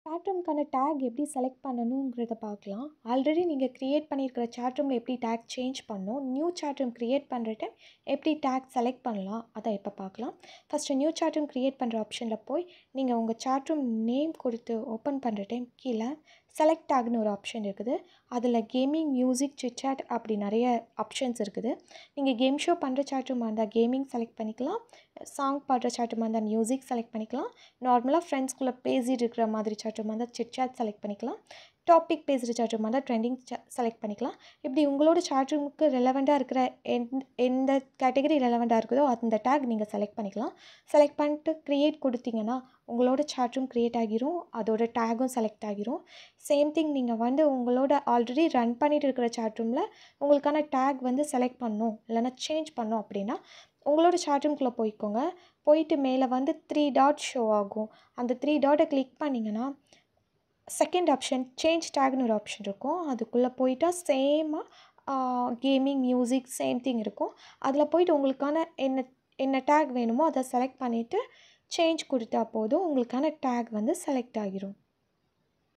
chat ரூம்க்கான tag எப்படி select பண்ணணுங்கிறத பார்க்கலாம் ஆல்ரெடி நீங்கள் க்ரியேட் பண்ணியிருக்கிற சாட் ரூமில் எப்படி டேக் சேஞ்ச் பண்ணணும் நியூ சாட் ரூம் க்ரியேட் பண்ணுற டைம் எப்படி டேக் செலக்ட் பண்ணலாம் அதை இப்போ பார்க்கலாம் first new chat room create பண்ணுற ஆப்ஷனில் போய் நீங்கள் உங்கள் சாட் ரூம் நேம் கொடுத்து ஓப்பன் பண்ணுற டைம் கீழே செலக்ட் டேக்னு ஒரு ஆப்ஷன் இருக்குது அதில் கேமிங் மியூசிக் சிட்சாட் அப்படி நிறைய ஆப்ஷன்ஸ் இருக்குது நீங்கள் கேம் ஷோ பண்ணுற சாட் ரூமாக இருந்தால் கேமிங் செலக்ட் பண்ணிக்கலாம் சாங் பாடுற சாட் ரூமாக இருந்தால் மியூசிக் செலக்ட் பண்ணிக்கலாம் நார்மலாக ஃப்ரெண்ட்ஸ்குள்ளே பேசிட்டு இருக்கிற மாதிரி சாட் ரூமாக இருந்தால் சிட்சாட் செலக்ட் பண்ணிக்கலாம் டாபிக் பேசுகிற சாட் ரூமாக இருந்தால் ட்ரெண்டிங் செலக்ட் பண்ணிக்கலாம் இப்படி உங்களோட சாட் ரூமுக்கு ரெலவெண்ட்டாக இருக்கிற எந்த எந்த கேட்டகரி ரெலவெண்ட்டாக இருக்குதோ அந்த டேக் நீங்கள் செலக்ட் பண்ணிக்கலாம் செலக்ட் பண்ணிட்டு க்ரியேட் கொடுத்தீங்கன்னா உங்களோட சாட் ரூம் க்ரியேட் ஆகிரும் அதோட டேகும் செலக்ட் ஆகிரும் சேம் திங் நீங்கள் வந்து உங்களோட ஆல்ரெடி ரன் பண்ணிட்டு இருக்கிற சாட் ரூமில் உங்களுக்கான டேக் வந்து செலக்ட் பண்ணணும் இல்லைனா சேஞ்ச் பண்ணணும் அப்படின்னா உங்களோட சாட் ரூம்குள்ளே போய்க்கோங்க போயிட்டு மேலே வந்து த்ரீ டாட் ஷோ ஆகும் அந்த த்ரீ டாட்டை கிளிக் பண்ணிங்கன்னா செகண்ட் ஆப்ஷன் சேஞ்ச் டேக்னு ஒரு ஆப்ஷன் இருக்கும் அதுக்குள்ளே போயிட்டா சேமாக கேமிங் மியூசிக் சேம் திங் இருக்கும் அதில் போயிட்டு உங்களுக்கான என்ன என்ன டேக் வேணுமோ அதை செலக்ட் பண்ணிவிட்டு சேஞ்ச் கொடுத்தா போதும் உங்களுக்கான டேக் வந்து செலக்ட் ஆகிரும்